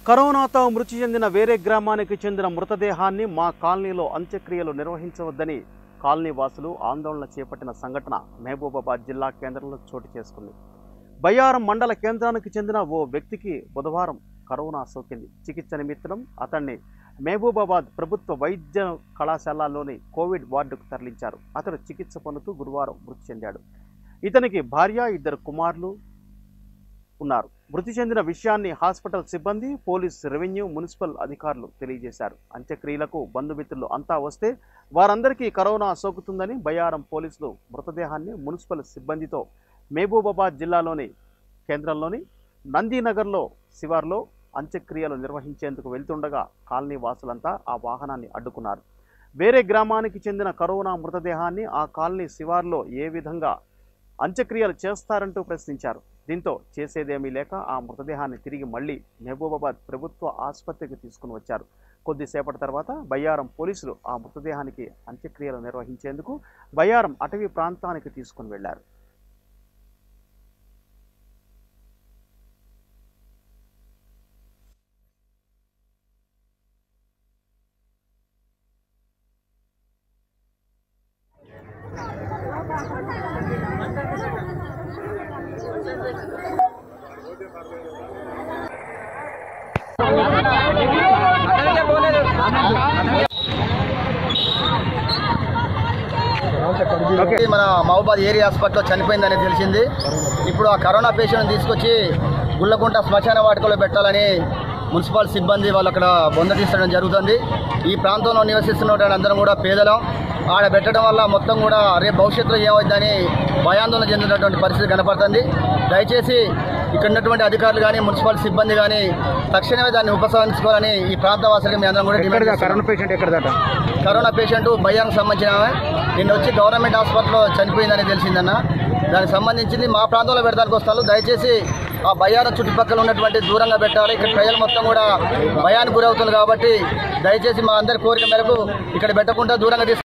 కరోనాతో మృతి చెందిన వేరే గ్రామానికి చెందిన మృతదేహాన్ని మా కాలనీలో అంత్యక్రియలు నిర్వహించవద్దని కాలనీ వాసులు ఆందోళన చేపట్టిన సంఘటన మహబూబాబాద్ జిల్లా కేంద్రంలో చోటు చేసుకుంది బయ్యారం మండల కేంద్రానికి చెందిన ఓ వ్యక్తికి బుధవారం కరోనా సోకింది చికిత్స నిమిత్తం అతన్ని మహబూబాబాద్ ప్రభుత్వ వైద్య కళాశాలలోని కోవిడ్ వార్డుకు తరలించారు అతడు చికిత్స పొందుతూ గురువారం మృతి చెందాడు ఇతనికి భార్య ఇద్దరు కుమారులు ఉన్నారు మృతి చెందిన విషయాన్ని హాస్పిటల్ సిబ్బంది పోలీస్ రెవెన్యూ మున్సిపల్ అధికారులు తెలియజేశారు అంత్యక్రియలకు బంధుమిత్రులు అంతా వస్తే వారందరికీ కరోనా సోకుతుందని బయ్యారం పోలీసులు మృతదేహాన్ని మున్సిపల్ సిబ్బందితో మహబూబాబాద్ జిల్లాలోని కేంద్రంలోని నందీనగర్లో శివార్లో అంత్యక్రియలు నిర్వహించేందుకు వెళ్తుండగా కాలనీ వాసులంతా ఆ వాహనాన్ని అడ్డుకున్నారు వేరే గ్రామానికి చెందిన కరోనా మృతదేహాన్ని ఆ కాలనీ శివార్లో ఏ విధంగా అంత్యక్రియలు చేస్తారంటూ ప్రశ్నించారు దీంతో చేసేదేమీ లేక ఆ మృతదేహాన్ని తిరిగి మళ్ళీ మహబూబాబాద్ ప్రభుత్వ ఆసుపత్రికి తీసుకుని వచ్చారు కొద్దిసేపటి తర్వాత బయ్యారం పోలీసులు ఆ మృతదేహానికి అంత్యక్రియలు నిర్వహించేందుకు బయ్యారం అటవీ ప్రాంతానికి తీసుకుని వెళ్లారు ఇది మన మహబూబాద్ ఏరియా హాస్పిటల్లో చనిపోయిందని తెలిసింది ఇప్పుడు ఆ కరోనా పేషెంట్ తీసుకొచ్చి గుళ్ళకుంట శ్మశాన వాటికలో పెట్టాలని మున్సిపల్ సిబ్బంది వాళ్ళు అక్కడ బొంద తీసడం జరుగుతుంది ఈ ప్రాంతంలో నివసిస్తున్నటువంటి అందరం కూడా పేదలం ఆడ పెట్టడం వల్ల మొత్తం కూడా రేపు భవిష్యత్తులో ఏమవుతుందని భయాందోళన చెందినటువంటి పరిస్థితి కనపడుతుంది దయచేసి ఇక్కడ ఉన్నటువంటి అధికారులు కానీ మున్సిపల్ సిబ్బంది కానీ తక్షణమే దాన్ని ఉపసంహరించుకోవాలని ఈ ప్రాంత వాసులకి మీ అందరం కూడా డిమాండ్ చేస్తున్నాం. కరోనా పేషెంట్ ఎక్కడదట కరోనా పేషెంట్ భయానికి సంబంధించిన ఆమె నిన్న వచ్చి గవర్నమెంట్ హాస్పిటల్లో చనిపోయిందని తెలిసిందన్న దానికి సంబంధించింది మా ప్రాంతంలో పెడతానికి వస్తాను దయచేసి ఆ భయాన చుట్టుపక్కల ఉన్నటువంటి దూరంగా పెట్టాలి ఇక్కడ ప్రజలు మొత్తం కూడా భయానికి గురవుతుంది కాబట్టి దయచేసి మా అందరి కోరిక మేరకు ఇక్కడ పెట్టకుండా దూరంగా తీసుకు